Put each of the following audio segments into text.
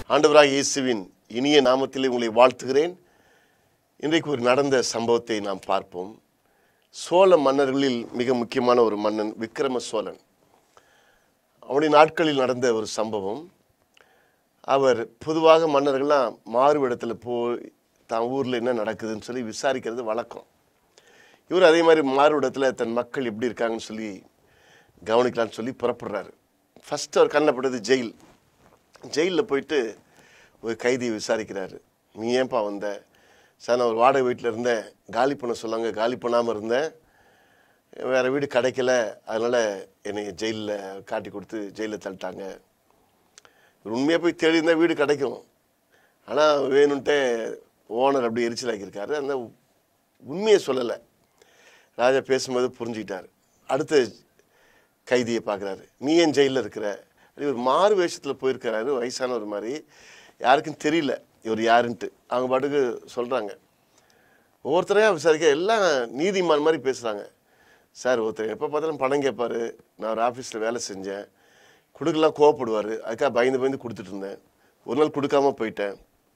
ஆண்டவராக இயேசுவின் இனிய நாமத்தில் உங்களை வாழ்த்துகிறேன் இன்றைக்கு ஒரு நடந்த சம்பவத்தை நாம் பார்ப்போம் சோழ மன்னர்களில் மிக முக்கியமான ஒரு மன்னன் விக்ரம சோழன் அவனுடைய நாட்களில் நடந்த ஒரு சம்பவம் அவர் பொதுவாக மன்னர்கள்லாம் மாறுவிடத்தில் போய் தான் ஊரில் என்ன நடக்குதுன்னு சொல்லி விசாரிக்கிறது வழக்கம் இவர் அதே மாதிரி மாறுவிடத்தில் தன் மக்கள் எப்படி இருக்காங்கன்னு சொல்லி கவனிக்கலாம்னு சொல்லி புறப்படுறாரு ஃபஸ்ட்டு அவர் கண்ணப்பட்டது ஜெயில் ஜெயிலில் போயிட்டு ஒரு கைதியை விசாரிக்கிறாரு நீ ஏன்பா வந்த சார் நான் ஒரு வாடகை வீட்டில் இருந்தேன் காலி பண்ண சொல்லாங்க காலி பண்ணாமல் இருந்தேன் வேறு வீடு கிடைக்கல அதனால் என்னை ஜெயிலில் காட்டி கொடுத்து ஜெயிலில் தள்ளிட்டாங்க உண்மையாக போய் தேடி இருந்தால் வீடு கிடைக்கும் ஆனால் வேணுன்ட்டே ஓனர் அப்படி எரிச்சலாக்கியிருக்காரு அந்த உண்மையை சொல்லலை ராஜா பேசும்போது புரிஞ்சுக்கிட்டார் அடுத்த கைதியை பார்க்குறாரு நீ ஏன் ஜெயிலில் இருக்கிற அப்படி ஒரு மாறு வேஷத்தில் போயிருக்கிறாரு வயசானவர் மாதிரி யாருக்கும் தெரியல இவர் யாருன்ட்டு அவங்க பாட்டுக்கு சொல்கிறாங்க ஒவ்வொருத்தரையாக விசாரிக்க எல்லாம் நீதிமான் மாதிரி பேசுகிறாங்க சார் ஒருத்தர் எப்போ பார்த்தாலும் பணம் கேட்பாரு நான் ஒரு ஆஃபீஸில் வேலை செஞ்சேன் கொடுக்கலாம் கோவப்படுவார் அதுக்காக பயந்து பயந்து கொடுத்துட்டு இருந்தேன் ஒரு நாள் கொடுக்காம போயிட்டேன்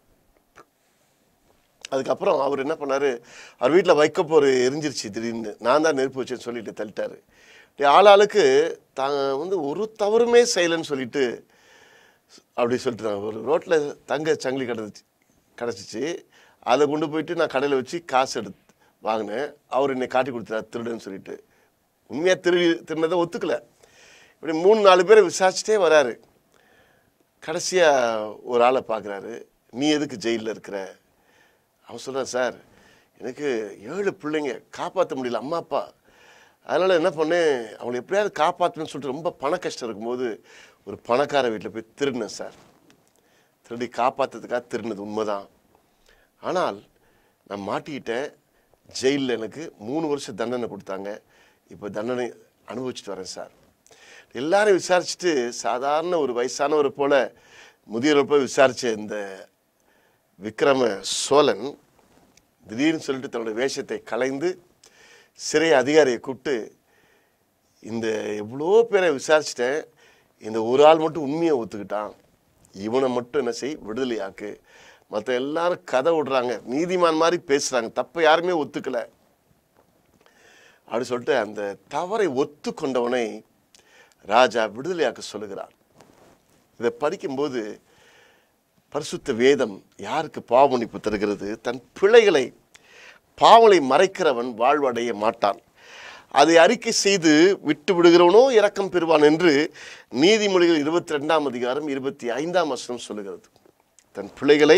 அதுக்கப்புறம் அவர் என்ன பண்ணார் அவர் வீட்டில் வைக்கப் ஒரு எரிஞ்சிருச்சு திடீர்னு நான் தான் நெருப்பு வச்சேன்னு சொல்லிட்டு தள்ளிட்டாரு இப்படி ஆளாளுக்கு தாங்க வந்து ஒரு தவறுமே செய்யலைன்னு சொல்லிட்டு அப்படி சொல்லிட்டு ஒரு ரோட்டில் தங்க சங்கிலி கிடந்துச்சு கிடச்சிச்சு அதை கொண்டு போயிட்டு நான் கடையில் வச்சு காசு எடுத்து வாங்கினேன் அவர் என்னை காட்டி கொடுத்தாரு திருடுன்னு சொல்லிட்டு உண்மையாக திரு திருநதை ஒத்துக்கல இப்படி மூணு நாலு பேரை விசாரிச்சுட்டே வராரு கடைசியாக ஒரு ஆளை பார்க்குறாரு நீ எதுக்கு ஜெயிலில் இருக்கிற அவன் சொல்கிறான் சார் எனக்கு ஏழு பிள்ளைங்க காப்பாற்ற முடியல அம்மா அப்பா அதனால் என்ன பண்ணேன் அவங்களை எப்படியாவது காப்பாற்றணும்னு சொல்லிட்டு ரொம்ப பண கஷ்டம் இருக்கும்போது ஒரு பணக்கார வீட்டில் போய் திருடினேன் சார் திருடி காப்பாற்றுறதுக்காக திருடினது உண்மைதான் ஆனால் நான் மாட்டிக்கிட்டேன் ஜெயிலில் எனக்கு மூணு வருஷம் தண்டனை கொடுத்தாங்க இப்போ தண்டனை அனுபவிச்சுட்டு வரேன் சார் எல்லாரும் விசாரிச்சுட்டு சாதாரண ஒரு வயசானவரை போல முதியவரை போய் விசாரித்த இந்த விக்ரம சோழன் திடீர்னு சொல்லிட்டு தன்னோட வேஷத்தை கலைந்து சிறை அதிகாரியை கூப்பிட்டு இந்த எவ்வளோ பேரை விசாரிச்சிட்டேன் இந்த ஒரு ஆள் மட்டும் உண்மையை ஒத்துக்கிட்டான் இவனை மட்டும் என்ன செய் விடுதலையாக்கு மற்ற எல்லாரும் கதை விடுறாங்க நீதிமான் மாதிரி பேசுகிறாங்க தப்பை யாருமே ஒத்துக்கலை அப்படி சொல்லிட்டு அந்த தவறை ஒத்துக்கொண்டவனை ராஜா விடுதலையாக்க சொல்லுகிறார் இதை படிக்கும்போது பரிசுத்த வேதம் யாருக்கு பாவமன்னிப்பு தருகிறது தன் பிழைகளை பாவலை மறைக்கிறவன் வாழ்வடைய மாட்டான் அதை அறிக்கை செய்து விட்டு விடுகிறவனோ இரக்கம் பெறுவான் என்று நீதிமொழிகள் இருபத்தி ரெண்டாம் அதிகாரம் இருபத்தி ஐந்தாம் வசனம் சொல்லுகிறது தன் பிழைகளை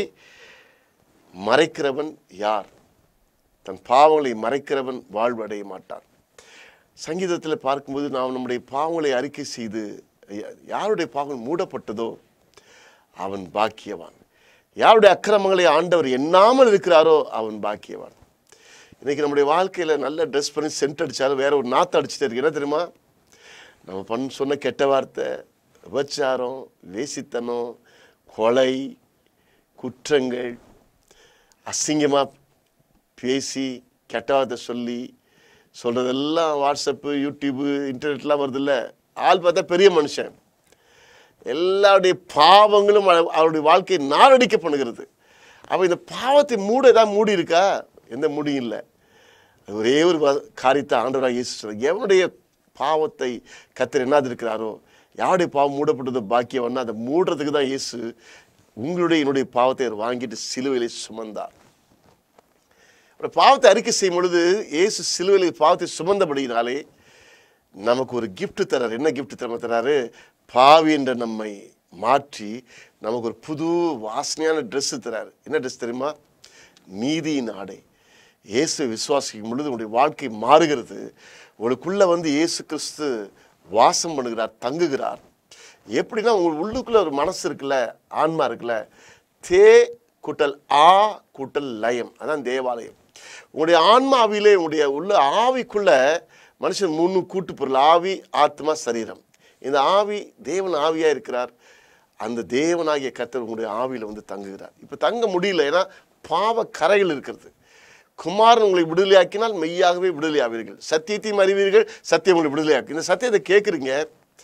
மறைக்கிறவன் யார் தன் பாவங்களை மறைக்கிறவன் வாழ்வடைய மாட்டான் சங்கீதத்தில் பார்க்கும்போது நாம் நம்முடைய பாவங்களை அறிக்கை செய்து யாருடைய பாவங்கள் மூடப்பட்டதோ அவன் பாக்கியவான் யாருடைய அக்கிரமங்களை ஆண்டவர் எண்ணாமல் இருக்கிறாரோ அவன் பாக்கியவான் இன்றைக்கி நம்முடைய வாழ்க்கையில் நல்ல ட்ரெஸ் பண்ணி சென்ட் அடித்தாலும் வேற ஒரு நாற்று அடிச்சுட்டு இருக்கு என்ன தெரியுமா நம்ம பண் சொன்ன கெட்ட வார்த்தை விபச்சாரம் வேசித்தனம் கொலை குற்றங்கள் அசிங்கமாக பேசி கெட்ட வார்த்தை சொல்லி சொல்கிறதெல்லாம் வாட்ஸ்அப்பு யூடியூப்பு இன்டர்நெட்லாம் வருதில்ல ஆள் பார்த்தா பெரிய மனுஷன் எல்லாருடைய பாவங்களும் அவருடைய வாழ்க்கையை நாரடிக்க பண்ணுகிறது அப்போ இந்த பாவத்தை மூட ஏதாவது மூடி இருக்கா எந்த முடியும் இல்லை ஒரே ஒரு காரியத்தை ஆண்டவராக இயேசு சொல்ல எவனுடைய பாவத்தை கத்தர் என்னாது இருக்கிறாரோ யாருடைய பாவம் மூடப்பட்டதோ பாக்கியவன்னா அதை மூடுறதுக்கு தான் இயேசு உங்களுடைய என்னுடைய பாவத்தை அவர் வாங்கிட்டு சிலுவையிலே சுமந்தார் அப்புறம் பாவத்தை அறிக்கை செய்யும் பொழுது இயேசு சிலுவையில் பாவத்தை சுமந்தபடினாலே நமக்கு ஒரு கிஃப்ட் தரார் என்ன கிஃப்ட் தர தராரு பாவி என்ற நம்மை மாற்றி நமக்கு ஒரு புது வாசனையான ட்ரெஸ்ஸு தராரு என்ன ட்ரெஸ் தெரியுமா நீதியின் ஆடை இயேசு விசுவாசிக்கும் பொழுது உங்களுடைய வாழ்க்கை மாறுகிறது உங்களுக்குள்ளே வந்து இயேசு கிறிஸ்து வாசம் பண்ணுகிறார் தங்குகிறார் எப்படின்னா உங்கள் உள்ளுக்குள்ளே ஒரு மனசு இருக்குல்ல ஆன்மா இருக்குல்ல தே கூட்டல் ஆ கூட்டல் லயம் அதான் தேவாலயம் உங்களுடைய ஆன்மாவிலே உங்களுடைய உள்ள ஆவிக்குள்ள மனுஷன் மூணு கூட்டு பொருள் ஆவி ஆத்மா சரீரம் இந்த ஆவி தேவன் ஆவியாக இருக்கிறார் அந்த தேவனாகிய கத்தர் உங்களுடைய ஆவியில் வந்து தங்குகிறார் இப்போ தங்க முடியல ஏன்னா பாவ கரைகள் இருக்கிறது குமாரன் உங்களை விடுதலையாக்கினால் மெய்யாகவே விடுதலையாவீர்கள் சத்தியத்தையும் அறிவீர்கள் சத்தியம் உங்களை விடுதலையாக்கு இந்த சத்தியத்தை கேட்குறீங்க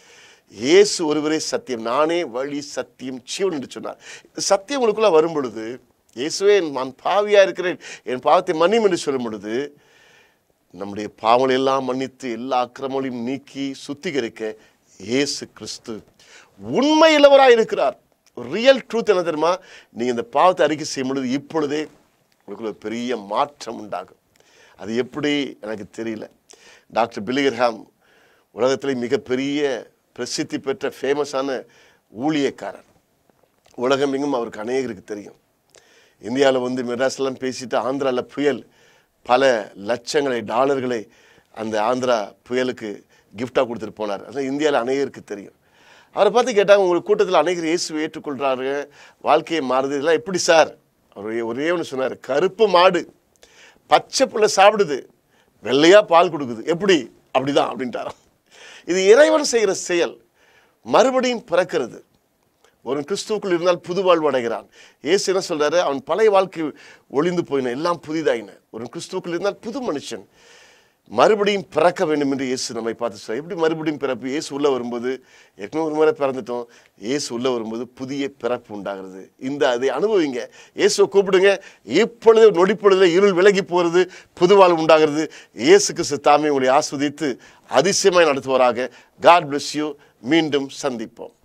இயேசு ஒருவரே சத்தியம் நானே வழி சத்தியம் ஜீவன் என்று சொன்னார் இந்த சத்தியம் உங்களுக்குள்ள வரும் பொழுது இயேசுவே நான் பாவியா இருக்கிறேன் என் பாவத்தை மன்னியும் என்று சொல்லும் பொழுது நம்முடைய பாவங்களை எல்லாம் மன்னித்து எல்லா அக்கிரமங்களையும் நீக்கி சுத்திகரிக்க இயேசு கிறிஸ்து உண்மையிலவராய் இருக்கிறார் ரியல் ட்ரூத் என்ன தெரியுமா நீங்க இந்த பாவத்தை அறிக்கை செய்யும் பொழுது இப்பொழுதே உங்களுக்குள்ள ஒரு பெரிய மாற்றம் உண்டாகும் அது எப்படி எனக்கு தெரியல டாக்டர் பிலிகர்ஹாம் உலகத்திலே மிகப்பெரிய பிரசித்தி பெற்ற ஃபேமஸான ஊழியக்காரர் உலகமெங்கும் அவருக்கு அநேகருக்கு தெரியும் இந்தியாவில் வந்து மெட்ராஸ்லாம் பேசிட்டு ஆந்திராவில் புயல் பல லட்சங்களை டாலர்களை அந்த ஆந்திரா புயலுக்கு கிஃப்டாக கொடுத்துட்டு போனார் அதான் இந்தியாவில் அநேகருக்கு தெரியும் அவரை பார்த்து கேட்டாங்க உங்கள் கூட்டத்தில் அநேகர் இயேசுவை ஏற்றுக்கொள்கிறாரு வாழ்க்கையை மாறுது இதெல்லாம் எப்படி சார் அவர் ஒரே- ஒரே ஒன்று சொன்னார் கருப்பு மாடு பச்சை புல்லை சாப்பிடுது வெள்ளையா பால் கொடுக்குது எப்படி அப்படிதான் அப்படின்ட்டாராம் இது இறைவன் செய்கிற செயல் மறுபடியும் பிறக்கிறது ஒரு கிறிஸ்துவுக்குள் இருந்தால் புது வாழ்வு அடைகிறான் இயேசு என்ன சொல்றாரு அவன் பழைய வாழ்க்கை ஒளிந்து போயின எல்லாம் புதிதாயின ஒரு கிறிஸ்துவுக்குள் இருந்தால் புது மனுஷன் மறுபடியும் பிறக்க வேண்டும் என்று இயேசு நம்மை பார்த்து சொல்ல எப்படி மறுபடியும் பிறப்பு இயேசு உள்ள வரும்போது ஏற்கனவே ஒரு முறை பிறந்துட்டோம் இயேசு உள்ள வரும்போது புதிய பிறப்பு உண்டாகிறது இந்த அதை அனுபவிங்க இயேசுவை கூப்பிடுங்க இப்பொழுது நொடிப்பொழுதுல இருள் விலகி போகிறது புது வாழ்வு உண்டாகிறது இயேசு கிறிஸ்து தாமே உங்களை ஆஸ்வதித்து அதிசயமாய் நடத்துவாராக காட் bless யூ மீண்டும் சந்திப்போம்